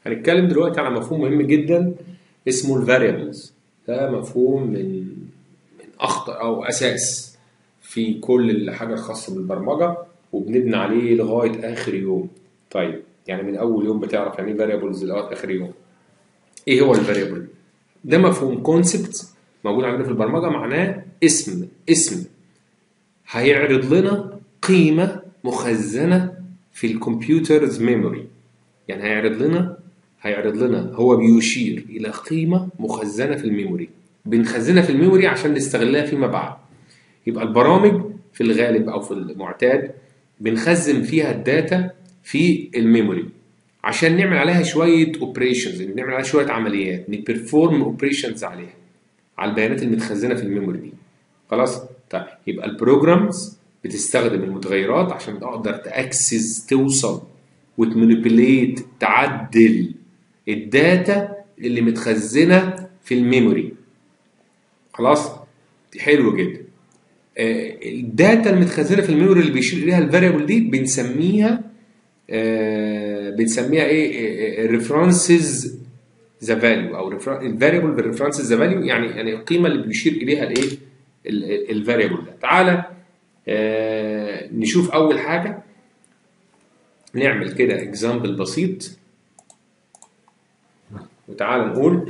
هنتكلم دلوقتي على مفهوم مهم جدا اسمه الفاريبلز ده مفهوم من من اخطر او اساس في كل حاجه خاصه بالبرمجه وبنبني عليه لغايه اخر يوم طيب يعني من اول يوم بتعرف يعني ايه فاريبلز لغايه اخر يوم ايه هو الفاريبل ده مفهوم كونسبت موجود عندنا في البرمجه معناه اسم اسم هيعرض لنا قيمه مخزنه في الكمبيوترز ميموري يعني هيعرض لنا هيعرض لنا هو بيشير الى قيمه مخزنه في الميموري بنخزنها في الميموري عشان نستغلها فيما بعد يبقى البرامج في الغالب او في المعتاد بنخزن فيها الداتا في الميموري عشان نعمل عليها شويه اوبريشنز نعمل عليها شويه عمليات نبرفورم اوبريشنز عليها على البيانات المتخزنه في الميموري دي خلاص طيب يبقى البروجرامز بتستخدم المتغيرات عشان تقدر تاكسس توصل وتمانيبيليت تعدل الداتا اللي متخزنه في الميموري خلاص حلو جدا آه، الداتا المتخزنه في الميموري اللي بيشير اليها الفاريبل دي بنسميها آه، بنسميها ايه ريفرنسز ذا فاليو او الفاريبل بالريفرنسز ذا فاليو يعني يعني القيمه اللي بيشير اليها الايه الفاريبل ده تعالى آه، نشوف اول حاجه نعمل كده اكزامبل بسيط وتعالى نقول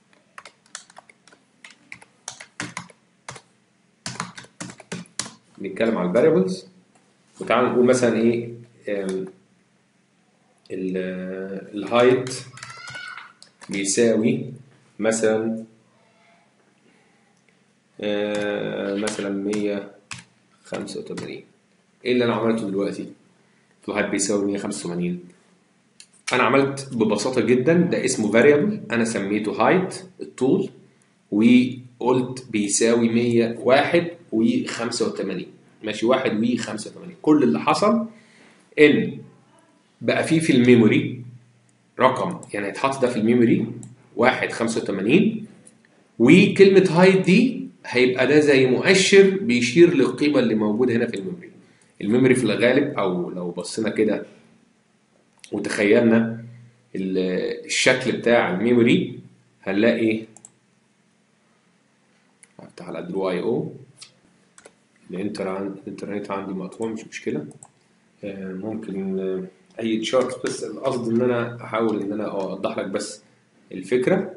نتكلم على الفاريبلز وتعالى نقول مثلا ايه الهايت بيساوي مثلا آه، مثلا 185 ايه اللي انا عملته دلوقتي؟ الهايت بيساوي 185 انا عملت ببساطه جدا ده اسمه فاريبل انا سميته هايت الطول وقلت بيساوي 101 و85 ماشي 1 و85 كل اللي حصل ان بقى فيه في الميموري رقم يعني هيتحط ده في الميموري 1 85 وكلمه هايت دي هيبقى ده زي مؤشر بيشير للقيمه اللي موجوده هنا في الميموري الميموري في الغالب او لو بصينا كده وتخيلنا ال- الشكل بتاع الميموري هنلاقي هفتح على درو اي او الانتر عن- الانترنت عندي مقطوع مش مشكله آه، ممكن آه، اي تشارت بس القصد ان انا احاول ان انا اوضح لك بس الفكره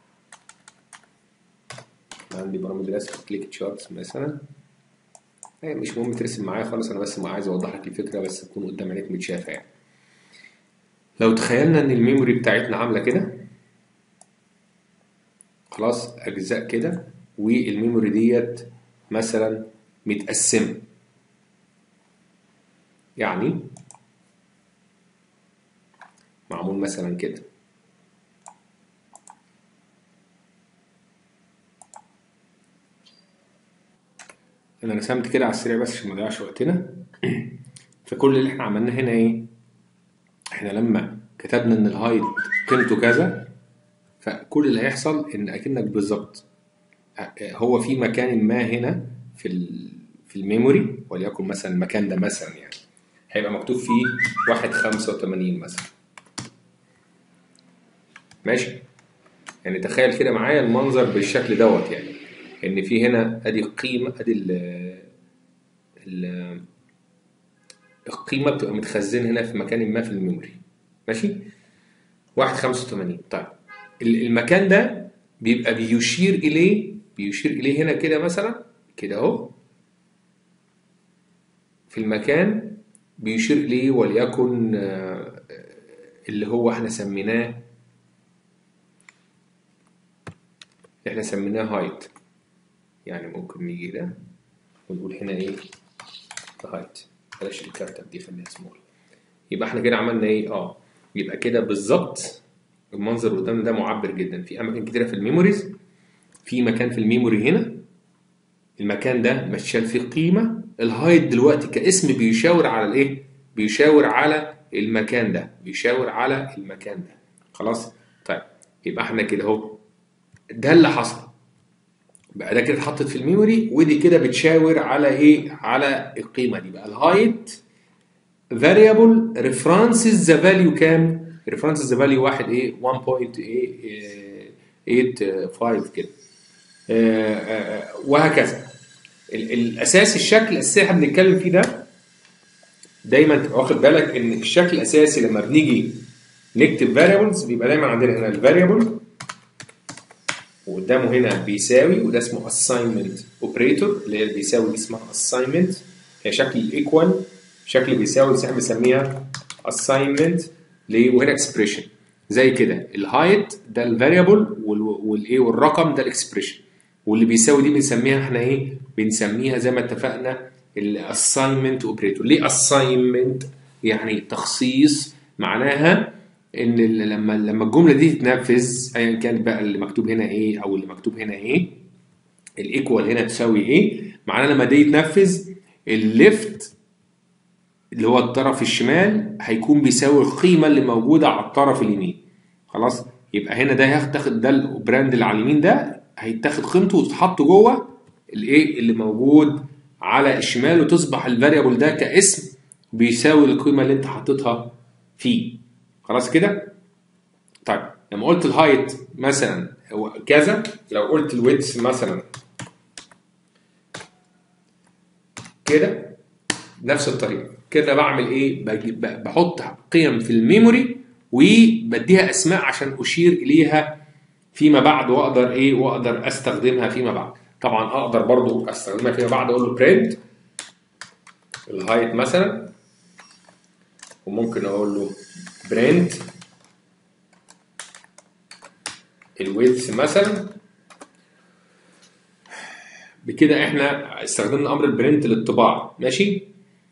عندي برامج رسم كليك تشارتس مثلا هي مش مهم ترسم معايا خالص انا بس عايز اوضح لك الفكره بس تكون قدام عينيك متشافه يعني لو تخيلنا ان الميموري بتاعتنا عامله كده خلاص اجزاء كده والميموري ديت مثلا متقسمه يعني معمول مثلا كده انا رسمت كده على السريع بس عشان ما نضيعش وقتنا فكل اللي احنا عملناه هنا ايه احنا لما كتبنا ان الهايت قيمته كذا فكل اللي هيحصل ان اكنك بالظبط هو في مكان ما هنا في ال في الميموري وليكن مثلا المكان ده مثلا يعني هيبقى مكتوب فيه واحد خمسة وتمانين مثلا ماشي يعني تخيل كده معايا المنظر بالشكل دوت يعني ان في هنا ادي القيمه ادي ال ال القيمه بتبقى متخزنه هنا في مكان ما في الميموري ماشي 185 طيب ال- المكان ده بيبقى بيشير اليه بيشير اليه هنا كده مثلا كده اهو في المكان بيشير اليه وليكن آه، اللي هو احنا سميناه احنا سميناه هايت يعني ممكن نيجي ده ونقول هنا ايه هايت بلاش الكارتة دي خليها سمول يبقى احنا كده عملنا ايه اه يبقى كده بالظبط المنظر اللي قدامنا ده معبر جدا في اماكن كتيره في الميموريز في مكان في الميموري هنا المكان ده مشال فيه قيمه الهايت دلوقتي كاسم بيشاور على الايه بيشاور على المكان ده بيشاور على المكان ده خلاص طيب يبقى احنا كده اهو ده اللي حصل بقى ده كده اتحطت في الميموري ودي كده بتشاور على ايه على القيمه دي بقى الهايت variable references the value كام الريفرنس فاليو واحد ايه 1.85 كده آه، آه، وهكذا ال- الاساس الشكل الاساسي احنا بنتكلم فيه ده دايما تبقى واخد بالك ان الشكل الاساسي لما بنيجي نكتب variables بيبقى دايما عندنا هنا الفاريبل وقدامه هنا بيساوي وده اسمه assignment operator اللي هي بيساوي دي اسمها assignment هي شكل الايكوال شكل بيساوي بس احنا بنسميها assignment ليه وهنا expression زي كده الهايت ده الفاريبل والايه والرقم ده الاكسبريشن واللي بيساوي دي بنسميها احنا ايه بنسميها زي ما اتفقنا الاساينمنت اوبريتور ليه اساينمنت يعني تخصيص معناها ان ال- لما لما الجمله دي تتنفذ ايا كان بقى اللي مكتوب هنا ايه او اللي مكتوب هنا ايه الايكوال هنا تساوي ايه معناه لما ده يتنفذ الليفت اللي هو الطرف الشمال هيكون بيساوي القيمه اللي موجوده على الطرف اليمين خلاص يبقى هنا ده هياخد ده البراند اللي على اليمين ده هيتاخد قيمته وتتحط جوه الايه اللي موجود على الشمال وتصبح الفاريبل ده كاسم بيساوي القيمه اللي انت حطيتها فيه خلاص كده طيب لما قلت الهايت مثلا هو كذا لو قلت الويدث مثلا كده نفس الطريقه كده بعمل ايه بجي- ب- بحط قيم في الميموري وبديها اسماء عشان اشير اليها فيما بعد واقدر ايه واقدر استخدمها فيما بعد طبعا اقدر برضو استخدمها فيما بعد اقول له برنت الهايت مثلا وممكن اقول له برنت الويدث مثلا بكده احنا استخدمنا امر البرنت للطباعه ماشي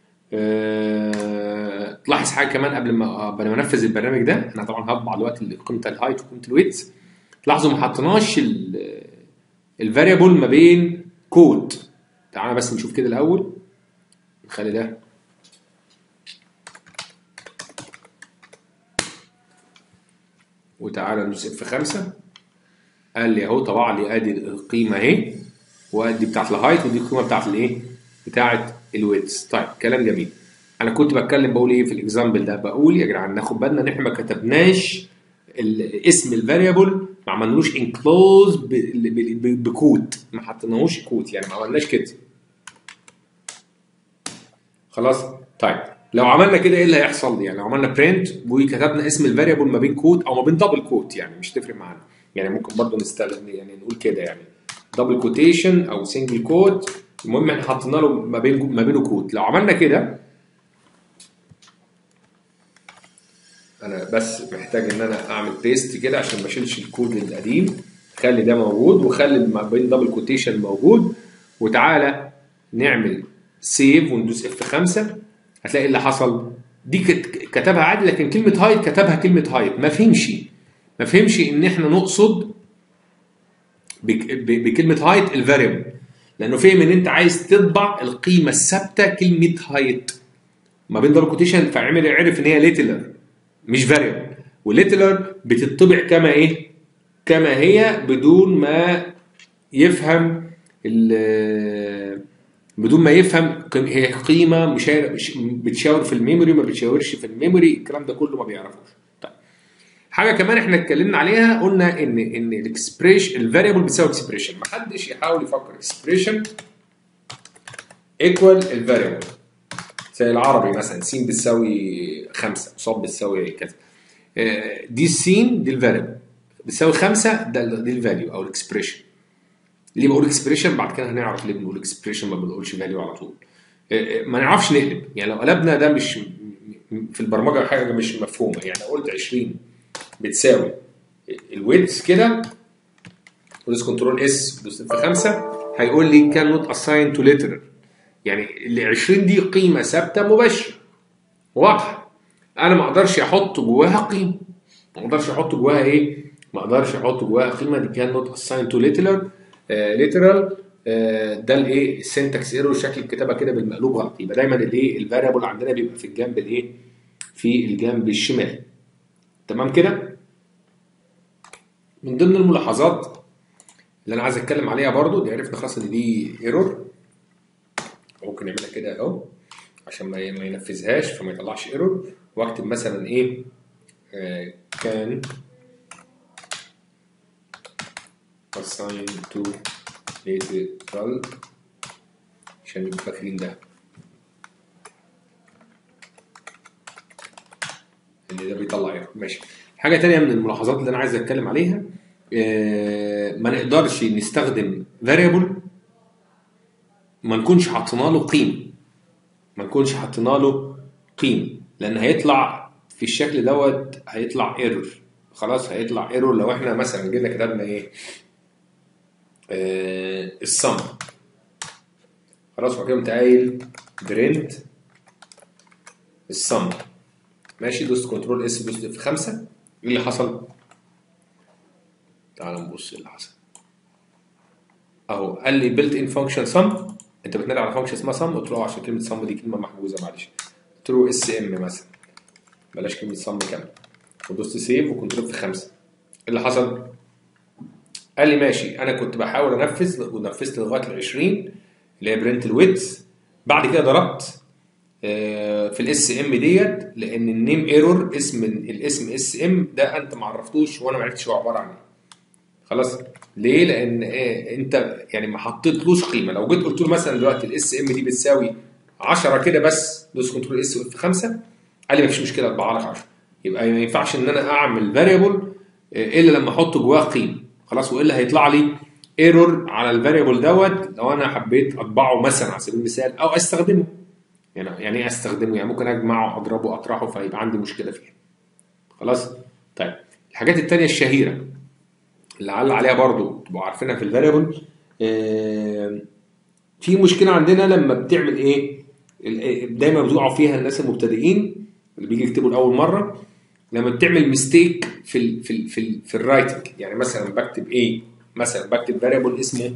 أه... تلاحظ حاجه كمان قبل ما قبل ما انفذ البرنامج ده انا طبعا هطبع دلوقتي قيمه الهايت وقيمه الويدث تلاحظوا ما حطيناش الفاريبل ما بين كود تعالى بس نشوف كده الاول نخلي ده وتعالى ندوس اف 5 قال لي اهو طبع لي ادي القيمه اهي وادي بتاعت الهايت ودي القيمه بتاعت الايه؟ بتاعت الويدز طيب كلام جميل انا كنت بتكلم بقول ايه في الاكزامبل ده بقول يا جدعان ناخد بالنا ان احنا ما كتبناش ال- اسم الفاريبل ما عملناهوش انكلوز بكود ما حطيناهوش كود يعني ما عملناش كده خلاص طيب لو عملنا كده ايه اللي هيحصل يعني لو عملنا برنت وكتبنا اسم الفاريبل ما بين كود او ما بين دبل كوت يعني مش تفرق معانا يعني ممكن برضه نستخدم يعني نقول كده يعني دبل كوتيشن او سنجل كوت المهم احنا حطينا له ما بين ما بينه كود لو عملنا كده انا بس محتاج ان انا اعمل بيست كده عشان ما اشيلش الكود القديم خلي ده موجود وخلي ما بين دبل كوتيشن موجود وتعالى نعمل سيف وندوس اف 5 هتلاقي اللي حصل دي كت- كتبها عادي لكن كلمه هايت كتبها كلمه هايت ما فهمش ما فهمش ان احنا نقصد بك- ب- بكلمه هايت الفاريبل لانه فهم ان انت عايز تطبع القيمه الثابته كلمه هايت ما بين دبل كوتيشن فعمل عرف ان هي ليتلر مش فاريبل والليتلر بتطبع كما ايه كما هي بدون ما يفهم ال- بدون ما يفهم قيم- هي قيمه مشاور مش- بتشاور في الميموري ما بتشاورش في الميموري الكلام ده كله ما بيعرفوش طيب حاجه كمان احنا اتكلمنا عليها قلنا ان ان الاكسبريشن الفاريبل بتساوي اكسبريشن ما حدش يحاول يفكر اكسبريشن ايكوال الفاريبل زي العربي مثلا س بتساوي خمسة ص بتساوي كذا آه، دي السين دي الفاريبل بتساوي خمسة ده ال- دي الفاليو او الاكسبريشن ليه بقول اكسبريشن بعد كده هنعرف ليه بنقول اكسبريشن ما بنقولش فاليو على طول آه، آه، ما نعرفش نقلب يعني لو قلبنا ده مش م- م- في البرمجه حاجه مش مفهومه يعني لو قلت 20 بتساوي الويدث كده ودوس كنترول اس دوس في 5 هيقول لي كان نوت اساين تو ليترال يعني ال 20 دي قيمه ثابته مباشره واضحه انا ما اقدرش احط جواها قيمه ما اقدرش احط جواها ايه ما اقدرش احط جواها قيمه دي كان نوت اساين تو ليترال ليترال ده الايه السنتكس ايرور شكل الكتابه كده بالمقلوب غلط يبقى دايما الايه الفاريبل عندنا بيبقى في الجنب الايه في الجنب الشمال تمام كده من ضمن الملاحظات اللي انا عايز اتكلم عليها برضو دي عرفنا خلاص ان دي ايرور ممكن نعملها كده اهو عشان ما ما ينفذهاش فما يطلعش ايرور واكتب مثلا ايه آه، can assign to literal عشان نبقى فاكرين ده اللي ده بيطلع ايرور ماشي حاجه تانية من الملاحظات اللي انا عايز اتكلم عليها آه، ما نقدرش نستخدم variable ما نكونش حاطين له قيمه ما نكونش حاطين له قيمه لان هيطلع في الشكل دوت هيطلع ايرور خلاص هيطلع ايرور لو احنا مثلا جينا كتبنا ايه آه السم خلاص وبعد كده قمت قايل برنت السم ماشي دوست كنترول اس دوست اف 5 ايه اللي حصل؟ تعال نبص ايه اللي حصل اهو قال لي بيلت ان فانكشن سم انت بتنادي على فانكشن اسمها سم قلت له عشان كلمه سم دي كلمه محجوزه معلش قلت له اس ام مثلا بلاش كلمه سم كامله ودوست سيف وكنترول في خمسه ايه اللي حصل؟ قال لي ماشي انا كنت بحاول انفذ ونفذت لغايه ال 20 اللي هي برنت الويدز بعد كده ضربت آه، في الاس ام ديت لان النيم ايرور اسم الاسم اس ام ده انت ما عرفتوش وانا ما عرفتش هو عباره عن ايه خلاص ليه لان إيه انت يعني ما حطيتلوش قيمه لو جيت قلت له مثلا دلوقتي الاس ام دي بتساوي 10 كده بس دوس كنترول اس في 5 قال لي ما فيش مشكله اطبعها لك 10 يبقى ما ينفعش ان انا اعمل فاريبل الا لما احط جواه قيمه خلاص والا هيطلع لي ايرور على الفاريبل دوت لو انا حبيت اطبعه مثلا على سبيل المثال او استخدمه يعني يعني ايه استخدمه يعني ممكن اجمعه اضربه اطرحه فيبقى عندي مشكله فيه خلاص طيب الحاجات التانية الشهيره اللي علق عليها برضو تبقوا عارفينها في الفاريبل في مشكله عندنا لما بتعمل ايه ال- دايما بتقعوا فيها الناس المبتدئين اللي بيجي يكتبوا لاول مره لما بتعمل ميستيك في ال في ال في, ال في الرايتنج يعني مثلا بكتب ايه مثلا بكتب فاريبل اسمه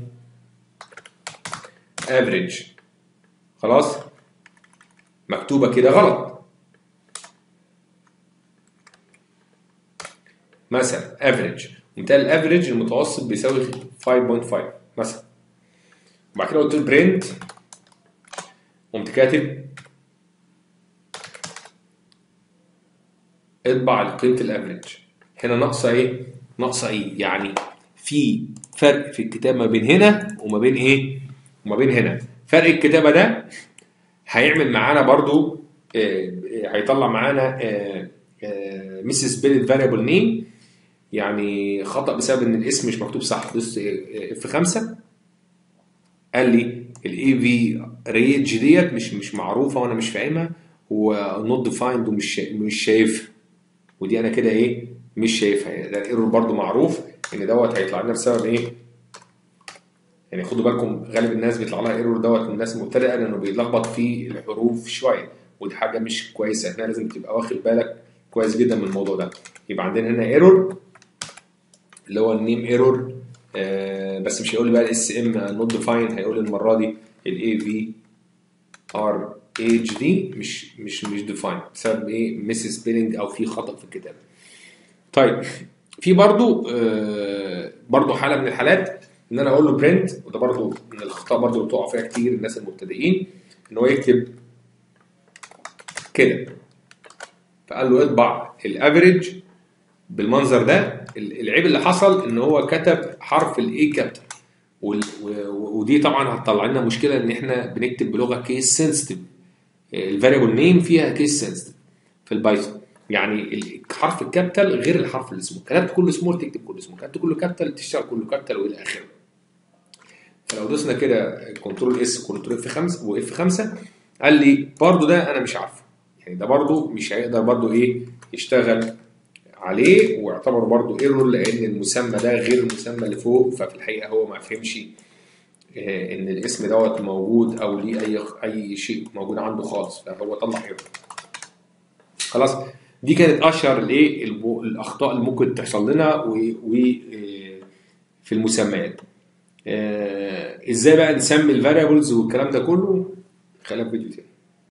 افريج خلاص مكتوبه كده غلط مثلا افريج مثال الافريج المتوسط بيساوي 5.5 مثلا وبعد كده قلت له برنت قمت كاتب اطبع قيمه الافريج هنا ناقصه ايه؟ ناقصه ايه؟ يعني في فرق في الكتابه ما بين هنا وما بين ايه؟ وما بين هنا فرق الكتابه ده هيعمل معانا برضو آه، آه، هيطلع معانا مسز بيلد فاريبل نيم يعني خطا بسبب ان الاسم مش مكتوب صح دوست اف 5 قال لي الاي في رينج ديت مش مش معروفه وانا مش فاهمها ونوت ديفايند ومش شا- مش شايفها ودي انا كده ايه مش شايفها يعني ده الايرور برضو معروف ان دوت هيطلع لنا بسبب ايه يعني خدوا بالكم غالب الناس بيطلع لها ايرور دوت من الناس المبتدئه لانه بيتلخبط في الحروف شويه ودي حاجه مش كويسه احنا لازم تبقى واخد بالك كويس جدا من الموضوع ده يبقى عندنا هنا ايرور اللي هو النيم ايرور آه بس مش هيقول لي بقى الاس ام نوت ديفاين هيقول لي المره دي الاي في ار اتش دي مش مش مش ديفاين بسبب ايه ميس سبيلنج او في خطا في الكتابه طيب في برضو آه برضو حاله من الحالات ان انا اقول له برنت وده برضو من الاخطاء برضو اللي بتقع فيها كتير الناس المبتدئين ان هو يكتب كده فقال له اطبع الافريج بالمنظر ده ال- العيب اللي حصل ان هو كتب حرف الاي كابيتال ودي طبعا هتطلع لنا مشكله ان احنا بنكتب بلغه كيس سنسيتيف الفاريبل نيم فيها كيس سنسيتيف في البايثون يعني الحرف الكابيتال غير الحرف السمول كتبت كله سمول تكتب كله سمول كتبت كله كابيتال تشتغل كله كابيتال والى اخره فلو دوسنا كده كنترول اس كنترول اف 5 واف 5 قال لي برضو ده انا مش عارفه يعني ده برضو مش هيقدر برضو ايه يشتغل عليه واعتبره برضو ايرور لان المسمى ده غير المسمى اللي فوق ففي الحقيقه هو ما فهمش آه، ان الاسم دوت موجود او ليه اي اي شيء موجود عنده خالص فهو طلع ايرور خلاص دي كانت اشهر الايه الم- الاخطاء اللي ممكن تحصل لنا و و- آه، في المسميات آه، ازاي بقى نسمي الفاريبلز والكلام ده كله خلينا في فيديو تاني